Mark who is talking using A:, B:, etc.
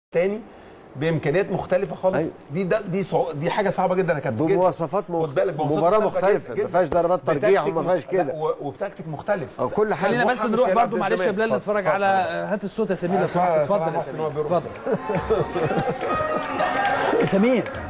A: تاني بامكانيات مختلفه خالص
B: أيوة.
A: دي ده دي صعو... دي حاجه صعبه جدا يا كابتن جدا.
B: بمواصفات
A: خد
B: مخ...
A: بالك بمواصفات
B: مباراه
A: مختلفة
B: مختلفه
A: جدا.
B: ما فيهاش ضربات ترجيح
A: بتكتيك
B: وما فيهاش
A: مخ-
B: كده
A: لا، و- وبتكتيك مختلف
B: أو كل حاجه
C: خلينا بس
A: محمد
C: نروح
A: مش هيلعب
C: برضو
A: زي
C: معلش يا
A: زمان.
C: بلال نتفرج
A: اتفضل.
C: على هات الصوت يا سمير لو سمحت
A: صلاح
C: اتفضل يا
A: محسن هو
C: سمير
A: بيرقص.
C: اتفضل سمير